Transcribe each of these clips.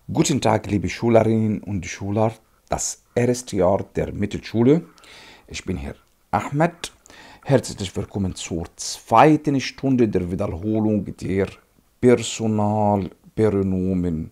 Guten Tag, liebe Schülerinnen und Schüler, das erste Jahr der Mittelschule. Ich bin Herr Ahmed. Herzlich willkommen zur zweiten Stunde der Wiederholung der Personalpronomen.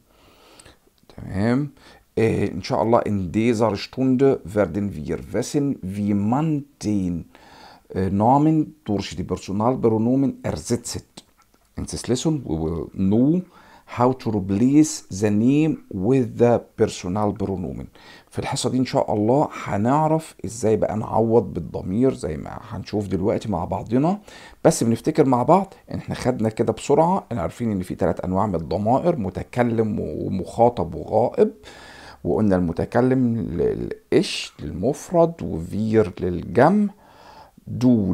تمام äh, Inshallah, in dieser Stunde werden wir wissen, wie man den äh, Namen durch die Personalpronomen ersetzt. In this lesson, we will know how to replace the name with the personal pronomen. في الحصة دي إن شاء الله هنعرف إزاي بقى نعوض بالضمير زي ما هنشوف دلوقتي مع بعضنا بس بنفتكر مع بعض إن إحنا خدنا كده بسرعة إن عارفين إن في ثلاث أنواع من الضمائر متكلم ومخاطب وغائب وقلنا المتكلم للإش للمفرد وفير للجمع دو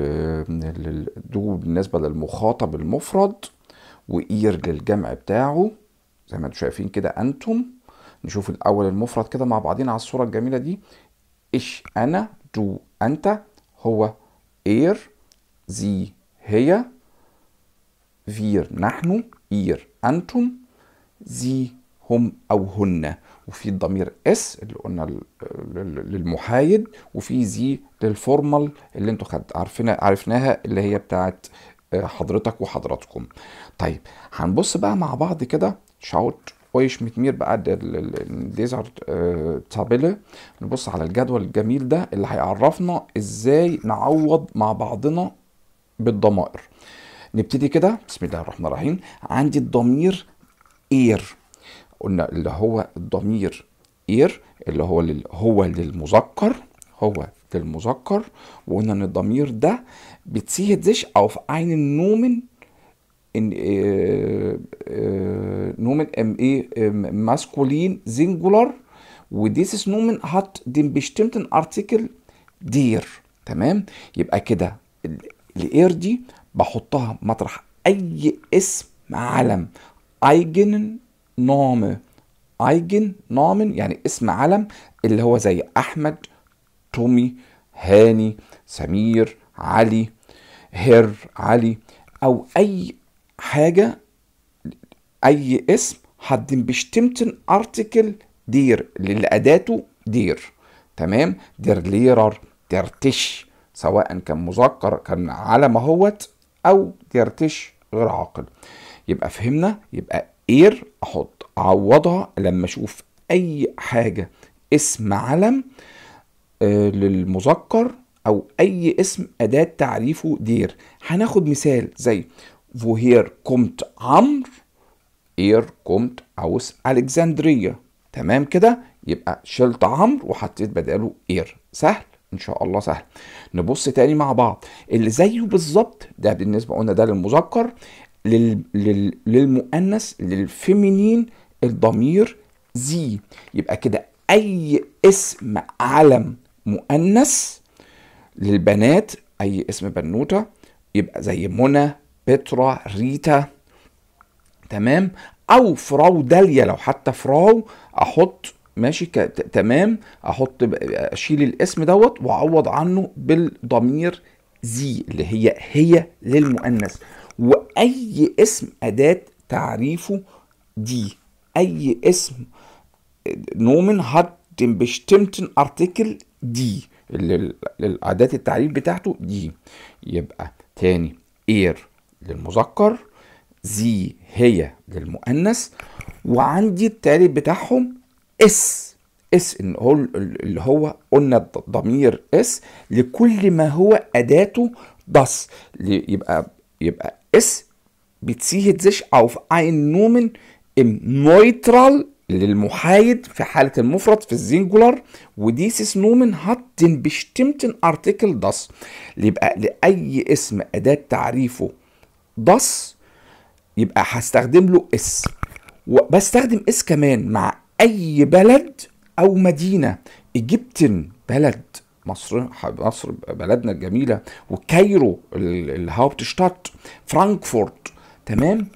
لل دو بالنسبة للمخاطب المفرد وإير للجمع بتاعه زي ما انتم شايفين كده أنتم نشوف الأول المفرد كده مع بعضين على الصورة الجميلة دي إيش أنا دو أنت هو إير زي هي فير نحن إير أنتم زي هم أو هن وفي الضمير اس اللي قلنا للمحايد وفي زي للفورمال اللي انتوا خد عارفينها عرفناها اللي هي بتاعت حضرتك وحضراتكم طيب هنبص بقى مع بعض كده شاوت euch mit mir بقى dieser تابلة نبص على الجدول الجميل ده اللي هيعرفنا ازاي نعوض مع بعضنا بالضمائر نبتدي كده بسم الله الرحمن الرحيم عندي الضمير اير قلنا اللي هو الضمير اير اللي هو لل هو للمذكر هو للمذكر وقلنا ان الضمير ده bezieht sich auf einen Nomen in äh, äh, Nomen im, im maskulin Singular وديسس نومن hat den bestimmten Artikel der تمام يبقى كده الاير دي بحطها مطرح اي اسم علم ايجن نامه ايجن نامن يعني اسم علم اللي هو زي احمد تومي هاني سمير علي هير علي او اي حاجه اي اسم hat den bestimmten Artikel دير اللي اداته دير تمام der Lehrer der Tisch سواء كان مذكر كان علم اهوت او der Tisch غير عاقل يبقى فهمنا يبقى اير احط اعوضها لما اشوف اي حاجه اسم علم آه للمذكر او اي اسم اداه تعريفه دير هناخد مثال زي woher kommt عمرو اير kommt aus الكسندريه تمام كده يبقى شلت عمرو وحطيت بداله اير سهل ان شاء الله سهل نبص تاني مع بعض اللي زيه بالظبط ده بالنسبه قلنا ده للمذكر لل... لل... للمؤنث للفيمينين الضمير زي يبقى كده اي اسم علم مؤنث للبنات اي اسم بنوته يبقى زي منى بترا ريتا تمام او فراو داليا لو حتى فراو احط ماشي ك... تمام احط اشيل الاسم دوت واعوض عنه بالضمير زي اللي هي هي للمؤنث واي اسم اداه تعريفه دي اي اسم نومن hat den bestimmten Artikel دي الأداة التعريف بتاعته دي يبقى تاني اير للمذكر زي هي للمؤنث وعندي التالت بتاعهم اس اس ان هو اللي هو قلنا ضمير اس لكل ما هو اداته das يبقى يبقى es bezieht sich auf einen Nomen im Neutral للمحايد في حالة المفرد في الزينجولار وديسس نومن hat den bestimmten Artikel das يبقى لأي اسم أداة تعريفه das يبقى هستخدم له اس وبستخدم اس كمان مع أي بلد أو مدينة إيجيبتن بلد مصر مصر بلدنا الجميلة وكايرو الهاوبتشتات فرانكفورت تمام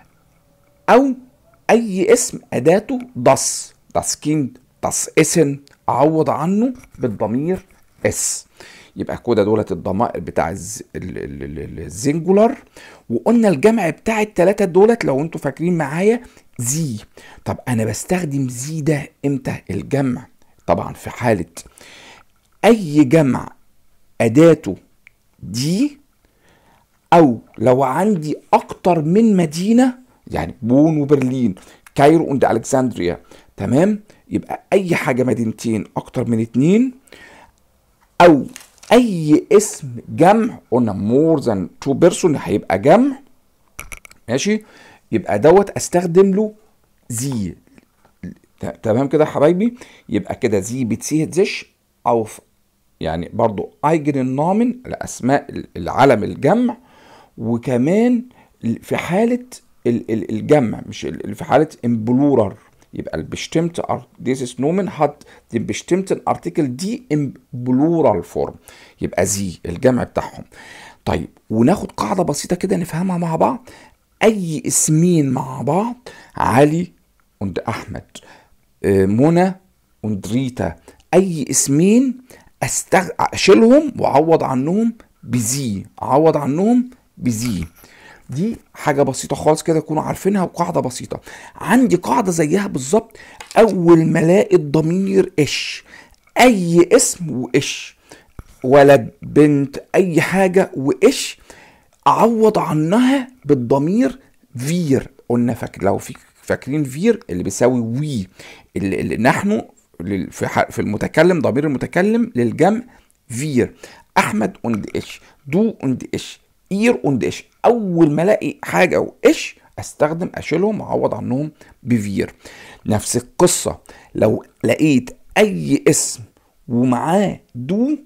أو أي اسم أداته das das Kind das Essen أعوض عنه بالضمير اس يبقى كده دولت الضمائر بتاع الز... ال- ال- ال- الزنجولار وقلنا الجمع بتاع التلاتة دولت لو انتوا فاكرين معايا زي طب انا بستخدم زي ده امتى الجمع طبعا في حالة اي جمع اداته دي او لو عندي اكتر من مدينة يعني بون وبرلين كايرو وند الكسندريا تمام يبقى اي حاجة مدينتين اكتر من اتنين او اي اسم جمع قلنا مور ذان تو بيرسون هيبقى جمع ماشي يبقى دوت استخدم له زي تمام كده يا حبايبي يبقى كده زي بتسيه زش او يعني برضو ايجن النامن الاسماء العلم الجمع وكمان في حاله الجمع مش في حاله امبلورر يبقى البشتمت ديزيس نومن hat den bestimmten Artikel die im Plural Form يبقى زي الجمع بتاعهم طيب وناخد قاعدة بسيطة كده نفهمها مع بعض أي اسمين مع بعض علي und أحمد منى und ريتا أي اسمين أستغ... أشيلهم وأعوض عنهم بزي أعوض عنهم بزي دي حاجه بسيطه خالص كده تكونوا عارفينها وقاعده بسيطه عندي قاعده زيها بالظبط اول ما الاقي الضمير اش اي اسم واش ولد بنت اي حاجه واش اعوض عنها بالضمير فير قلنا فاكر لو في فاكرين فير اللي بيساوي وي اللي, اللي نحن في المتكلم ضمير المتكلم للجمع فير احمد und ايش دو und ايش اير und ايش اول ما الاقي حاجه وايش استخدم اشيلهم واعوض عنهم بفير نفس القصه لو لقيت اي اسم ومعاه دو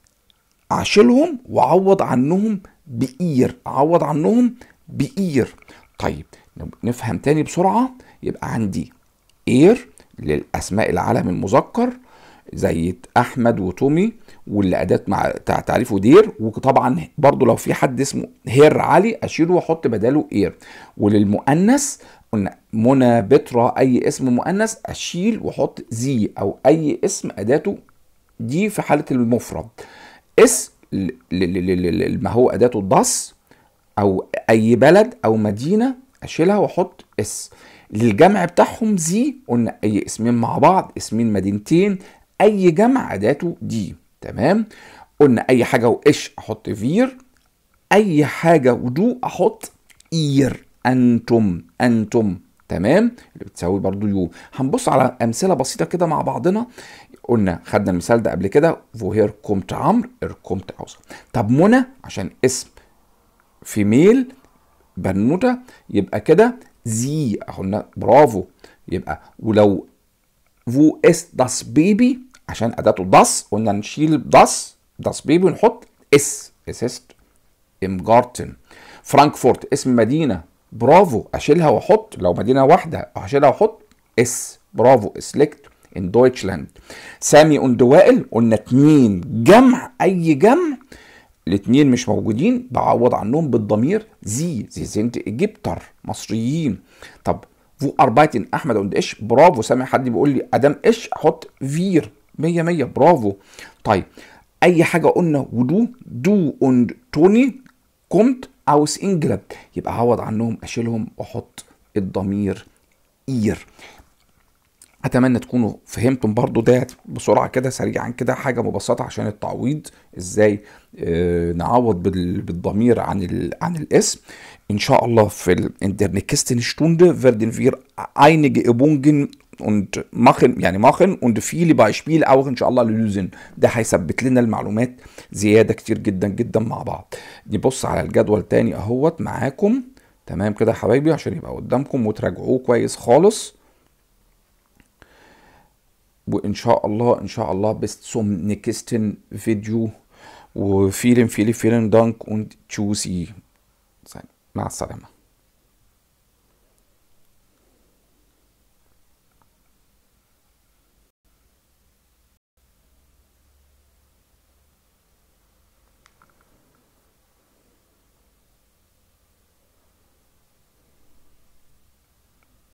اشيلهم واعوض عنهم باير اعوض عنهم باير طيب نفهم تاني بسرعه يبقى عندي اير للاسماء العلم المذكر زي احمد وتومي واللي اداه مع تعريفه دير وطبعا برضو لو في حد اسمه هير علي اشيله واحط بداله اير وللمؤنث قلنا منى بترا اي اسم مؤنث اشيل واحط زي او اي اسم اداته دي في حاله المفرد اس ما هو اداته الضص او اي بلد او مدينه اشيلها واحط اس للجمع بتاعهم زي قلنا اي اسمين مع بعض اسمين مدينتين اي جمع اداته دي تمام قلنا اي حاجه وايش احط فير اي حاجه ودو احط اير انتم انتم تمام اللي بتساوي برضو يو هنبص على امثله بسيطه كده مع بعضنا قلنا خدنا المثال ده قبل كده فوهير كومت عمرو ار كومت اوسر طب منى عشان اسم فيميل بنوته يبقى كده زي قلنا برافو يبقى ولو فو اس داس بيبي عشان اداته داس قلنا نشيل داس داس بيبي ونحط اس اسست ام جارتن فرانكفورت اسم مدينه برافو اشيلها واحط لو مدينه واحده هشيلها واحط اس برافو سلكت ان دويتشلاند سامي اند وائل قلنا اتنين جمع اي جمع الاتنين مش موجودين بعوض عنهم بالضمير زي زي زنت ايجيبتر مصريين طب فو اربايتن احمد اند ايش برافو سامع حد بيقول لي ادم ايش احط فير مية مية برافو طيب اي حاجة قلنا ودو دو اند توني كومت اوس انجلند يبقى اعوض عنهم اشيلهم واحط الضمير اير اتمنى تكونوا فهمتم برضو ده بسرعه كده سريعا كده حاجه مبسطه عشان التعويض ازاي آه نعوض بالضمير عن عن الاسم in شاء الله في in der nächsten Stunde werden wir einige Übungen und machen يعني machen und viele Beispiele auch ان شاء الله lösen ده هيثبت لنا المعلومات زياده كتير جدا جدا مع بعض نبص على الجدول تاني اهوت معاكم تمام كده يا حبايبي عشان يبقى قدامكم وتراجعوه كويس خالص وان شاء الله ان شاء الله bis zum nächsten Video وvielen vielen vielen Dank und tschüssi مع السلامه